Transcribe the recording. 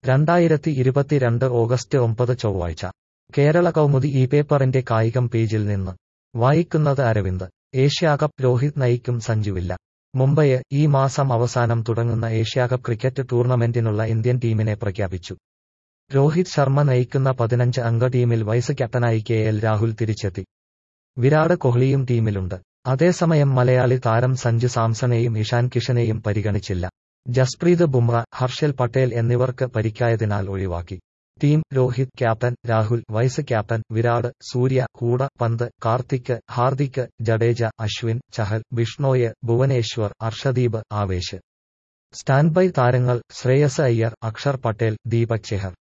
രണ്ടായിരത്തി ഇരുപത്തിരണ്ട് ഓഗസ്റ്റ് ഒമ്പത് ചൊവ്വാഴ്ച കേരള കൗമുദി ഈ പേപ്പറിന്റെ കായികം പേജിൽ നിന്ന് വായിക്കുന്നത് അരവിന്ദ് ഏഷ്യാകപ്പ് രോഹിത് നയിക്കും സഞ്ജുവില്ല മുംബൈ ഈ മാസം അവസാനം തുടങ്ങുന്ന ഏഷ്യാകപ്പ് ക്രിക്കറ്റ് ടൂർണമെന്റിനുള്ള ഇന്ത്യൻ ടീമിനെ പ്രഖ്യാപിച്ചു രോഹിത് ശർമ്മ നയിക്കുന്ന പതിനഞ്ച് അംഗ ടീമിൽ വൈസ് ക്യാപ്റ്റനായി കെ എൽ രാഹുൽ തിരിച്ചെത്തി വിരാട് കോഹ്ലിയും ടീമിലുണ്ട് അതേസമയം മലയാളി താരം സഞ്ജു സാംസണെയും ഇഷാൻ കിഷനെയും പരിഗണിച്ചില്ല ജസ്പ്രീത് ബുംറ ഹർഷൽ പട്ടേൽ എന്നിവർക്ക് പരിക്കായതിനാൽ ഒഴിവാക്കി team Rohit captain Rahul vice captain Virat Surya കൂട പന്ത് കാർത്തിക് ഹാർദിക് ജഡേജ അശ്വിൻ ചഹൽ ബിഷ്ണോയ് ഭുവനേശ്വർ അർഷദീപ് ആവേശ് സ്റ്റാൻഡ് ബൈ താരങ്ങൾ ശ്രേയസ് അയ്യർ അക്ഷർ പട്ടേൽ ദീപക് ചെഹർ